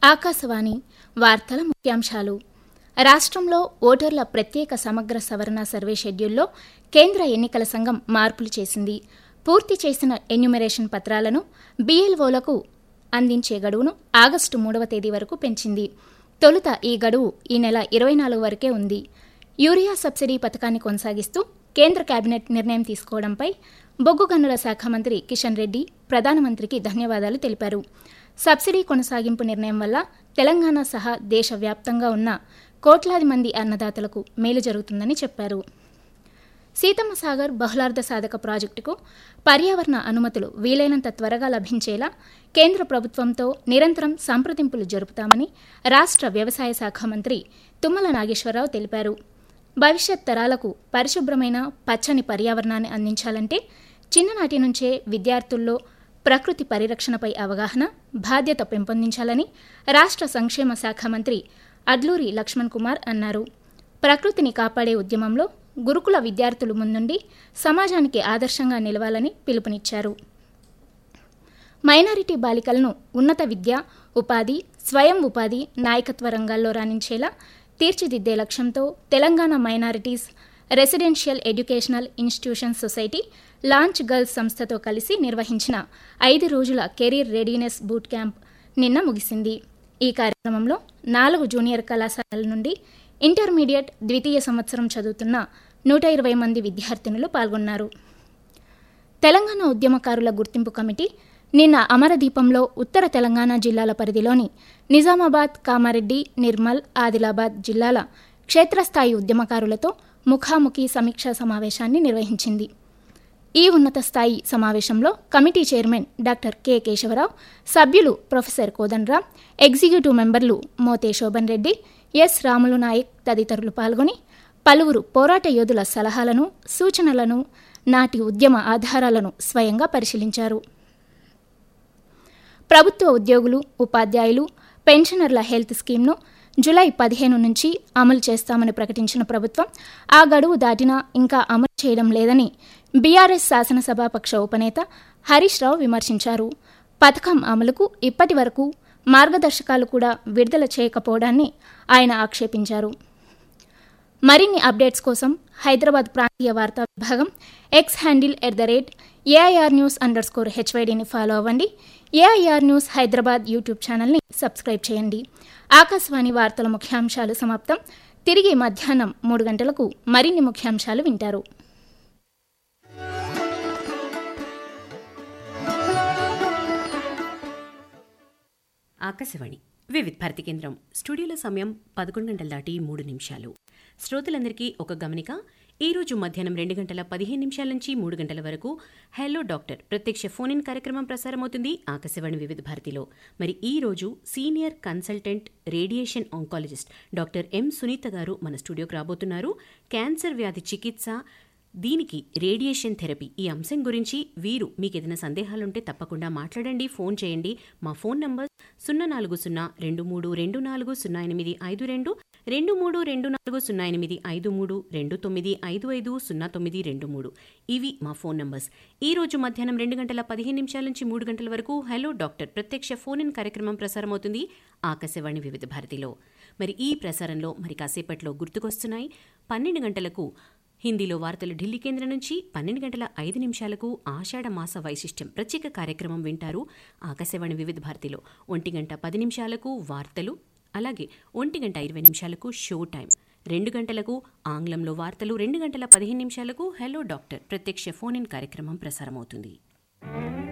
ఆకాశవాణి వార్తల ముఖ్యాంశాలు రాష్ట్రంలో ఓటర్ల ప్రత్యేక సమగ్ర సవరణ సర్వే షెడ్యూల్లో కేంద్ర ఎన్నికల సంఘం మార్పులు చేసింది పూర్తి చేసిన ఎన్యుమరేషన్ పత్రాలను బీఎల్ఓలకు అందించే గడువును ఆగస్టు మూడవ తేదీ వరకు పెంచింది తొలుత ఈ గడువు ఈ నెల ఇరవై నాలుగు వరకే ఉంది యూరియా సబ్సిడీ పథకాన్ని కొనసాగిస్తూ కేంద్ర కేబినెట్ నిర్ణయం తీసుకోవడంపై బొగ్గు గనుల శాఖ మంత్రి కిషన్ రెడ్డి ప్రధానమంత్రికి ధన్యవాదాలు తెలిపారు సబ్సిడీ కొనసాగింపు నిర్ణయం వల్ల తెలంగాణ సహా దేశవ్యాప్తంగా ఉన్న కోట్లాది మంది అన్నదాతలకు మేలు జరుగుతుందని చెప్పారు సీతమ్మ సాగర్ బహుళార్థ సాధక ప్రాజెక్టుకు పర్యావరణ అనుమతులు వీలైనంత త్వరగా లభించేలా కేంద్ర ప్రభుత్వంతో నిరంతరం సంప్రదింపులు జరుపుతామని రాష్ట్ర వ్యవసాయ శాఖ మంత్రి తుమ్మల నాగేశ్వరరావు తెలిపారు భవిష్యత్ తరాలకు పరిశుభ్రమైన పచ్చని పర్యావరణాన్ని అందించాలంటే చిన్ననాటి నుంచే విద్యార్థుల్లో ప్రకృతి పరిరక్షణపై అవగాహన బాధ్యత పెంపొందించాలని రాష్ట్ర సంక్షేమ శాఖ మంత్రి అడ్లూరి లక్ష్మణ్ కుమార్ అన్నారు ప్రకృతిని కాపాడే ఉద్యమంలో గురుకుల విద్యార్థులు ముందుండి సమాజానికి ఆదర్శంగా నిలవాలని పిలుపునిచ్చారు మైనారిటీ బాలికలను ఉన్నత విద్య ఉపాధి స్వయం ఉపాధి నాయకత్వ రంగాల్లో రాణించేలా తీర్చిదిద్దే లక్ష్యంతో Telangana minorities residential educational institution society launch girls సంస్థతో కలిసి నిర్వహించిన ఐదు రోజుల కెరీర్ రెడీనెస్ బూట్ క్యాంప్ నిన్న ముగిసింది ఈ కార్యక్రమంలో నాలుగు జూనియర్ కళాశాలల నుండి ఇంటర్మీడియట్ ద్వితీయ సంవత్సరం చదువుతున్న నూట ఇరవై మంది విద్యార్థినులు పాల్గొన్నారు తెలంగాణ ఉద్యమకారుల గుర్తింపు కమిటీ నిన్న అమరదీపంలో ఉత్తర తెలంగాణ జిల్లాల పరిధిలోని నిజామాబాద్ కామారెడ్డి నిర్మల్ ఆదిలాబాద్ జిల్లాల క్షేత్రస్థాయి ఉద్యమకారులతో ముఖాముఖి సమీక్షా సమావేశాన్ని నిర్వహించింది ఈ ఉన్నత స్థాయి సమావేశంలో committee chairman doctor K Keshavarao సభ్యులు ప్రొఫెసర్ కోదండరాం ఎగ్జిక్యూటివ్ మెంబర్లు మోతే శోభన్ రెడ్డి ఎస్ రాములు నాయక్ తదితరులు పాల్గొని పలువురు పోరాట యోధుల సలహాలను సూచనలను నాటి ఉద్యమ ఆధారాలను స్వయంగా పరిశీలించారు ప్రభుత్వ ఉద్యోగులు ఉపాధ్యాయులు పెన్షనర్ల హెల్త్ స్కీమ్ను జులై పదిహేను నుంచి అమలు చేస్తామని ప్రకటించిన ప్రభుత్వం ఆ గడువు దాటినా ఇంకా అమలు చేయడం లేదని బీఆర్ఎస్ శాసనసభాపక్ష ఉపనేత హరీష్ రావు విమర్శించారు పథకం అమలుకు ఇప్పటి వరకు మార్గదర్శకాలు కూడా విడుదల చేయకపోవడాన్ని ఆయన ఆక్షేపించారు మరిన్ని అప్డేట్స్ కోసం హైదరాబాద్ ప్రాంతీయ వార్తా విభాగం X handle at the rate AIR news underscore స్కోర్ హెచ్వైడీని ఫాలో అవ్వండి ఏఐఆర్ న్యూస్ హైదరాబాద్ యూట్యూబ్ ఛానల్ని సబ్స్క్రైబ్ చేయండి ఆకాశవాణి వార్తల ముఖ్యాంశాలు సమాప్తం తిరిగి మధ్యాహ్నం మూడు గంటలకు మరిన్ని ముఖ్యాంశాలు వింటారు ఆకాశవాణి వివిధ్ భారతి కేంద్రం స్టూడియోలో సమయం పదకొండు గంటల దాటి మూడు నిమిషాలు శ్రోతలందరికీ ఒక గమనిక ఈ రోజు మధ్యాహ్నం రెండు గంటల పదిహేను నిమిషాల నుంచి మూడు గంటల వరకు హెలో డాక్టర్ ప్రత్యక్ష ఫోన్ ఇన్ కార్యక్రమం ప్రసారమవుతుంది ఆకాశవాణి వివిధ భారతిలో మరి ఈ రోజు senior consultant radiation oncologist doctor M Sunitha గారు మన స్టూడియోకి రాబోతున్నారు క్యాన్సర్ వ్యాధి చికిత్స దీనికి రేడియేషన్ థెరపీ ఈ అంశం గురించి వీరు మీకు ఏదైనా సందేహాలుంటే తప్పకుండా మాట్లాడండి ఫోన్ చేయండి మా ఫోన్ నంబర్ సున్నా నాలుగు సున్నా రెండు మూడు రెండు నాలుగు సున్నా ఎనిమిది ఐదు రెండు రెండు మూడు రెండు నాలుగు సున్నా ఎనిమిది ఐదు మూడు రెండు తొమ్మిది ఐదు ఐదు సున్నా తొమ్మిది రెండు మూడు ఇవి మా ఫోన్ నంబర్స్ ఈ రోజు మధ్యాహ్నం రెండు గంటల పదిహేను నిమిషాల నుంచి మూడు గంటల వరకు హలో డాక్టర్ ప్రత్యక్ష ఫోన్ ఇన్ కార్యక్రమం ప్రసారమవుతుంది ఆకాశవాణి వివిధ భారతిలో మరి ఈ ప్రసారంలో మరి కాసేపట్లో గుర్తుకొస్తున్నాయి పన్నెండు గంటలకు హిందీలో వార్తలు ఢిల్లీ కేంద్రం నుంచి పన్నెండు గంటల ఐదు నిమిషాలకు ఆషాఢ మాస వైశిష్ట్యం ప్రత్యేక కార్యక్రమం వింటారు ఆకాశవాణి వివిధ భారతిలో ఒంటి గంట పది నిమిషాలకు వార్తలు అలాగే ఒంటి గంట ఇరవై నిమిషాలకు షో టైం రెండు గంటలకు ఆంగ్లంలో వార్తలు రెండు గంటల పదిహేను నిమిషాలకు హలో డాక్టర్ ప్రత్యక్ష ఫోన్ ఇన్ కార్యక్రమం ప్రసారమవుతుంది